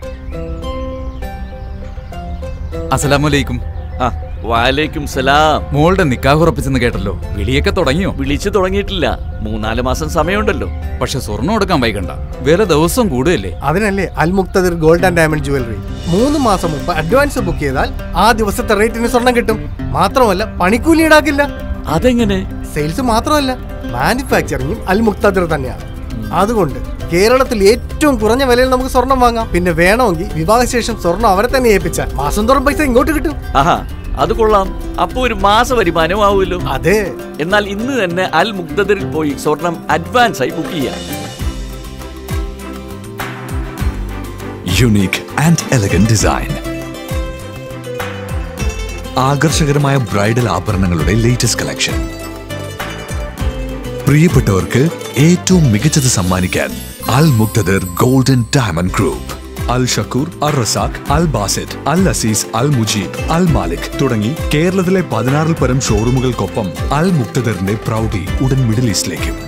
അസലാമലൈക്കും ആ വാലേക്കും സലാം മോളുടെ നിക്കാഹ് ഉറപ്പിച്ചെന്ന് കേട്ടല്ലോ വിളിയൊക്കെ തുടങ്ങിയോ വിളിച്ചു തുടങ്ങിയിട്ടില്ല മൂന്നാല് മാസം സമയമുണ്ടല്ലോ പക്ഷെ സ്വർണ്ണം കൊടുക്കാൻ വൈകണ്ട വില ദിവസം കൂടുകയല്ലേ അതിനല്ലേ Al Muqtadir gold and diamond jewellery മൂന്ന് മാസം മുമ്പ് അഡ്വാൻസ് ബുക്ക് ചെയ്താൽ ആ ദിവസത്തെ റേറ്റിന് സ്വർണം കിട്ടും മാത്രമല്ല പണിക്കൂലി ഈടാക്കില്ല അതെങ്ങനെ സെയിൽസ് മാത്രമല്ല മാനുഫാക്ചറിങ്ങും അൽ മുക്തദിർ തന്നെയാണ് അതുകൊണ്ട് കേരളത്തിൽ ഏറ്റവും കുറഞ്ഞ വിലയിൽ നമുക്ക് സ്വർണം വാങ്ങാം പിന്നെ വേണമെങ്കിൽ വിവാഹശേഷം സ്വർണം അവരെ തന്നെ ഏൽപ്പിച്ചാൽ മാസം തോറും പൈസ ഇങ്ങോട്ട് കിട്ടും ആഹാ അത് കൊള്ളാം അപ്പൊ ഒരു മാസ വരുമാനം ആവുമല്ലോ അതെ എന്നാൽ ഇന്ന് തന്നെ അൽ മുക്തദറിൽ പോയി സ്വർണം അഡ്വാൻസ് ആയി ബുക്ക് ചെയ്യാം യുണീക്ക് ആൻഡ് എലഗന്റ് ഡിസൈൻ ആകർഷകരമായ ബ്രൈഡൽ ആഭരണങ്ങളുടെ ലേറ്റസ്റ്റ് കളക്ഷൻ പ്രിയപ്പെട്ടവർക്ക് ഏറ്റവും മികച്ചത് സമ്മാനിക്കാൻ Al Muqtadar golden diamond group Al Shakoor Al Razak Al Basid Al Aziz Al Mujeeb Al Malik തുടങ്ങി കേരളത്തിലെ പതിനാറിൽ പരം ഷോറൂമുകൾക്കൊപ്പം അൽ മുക്തദറിന്റെ പ്രൗഢി ഉടൻ മിഡിൽ ഈസ്റ്റിലേക്കും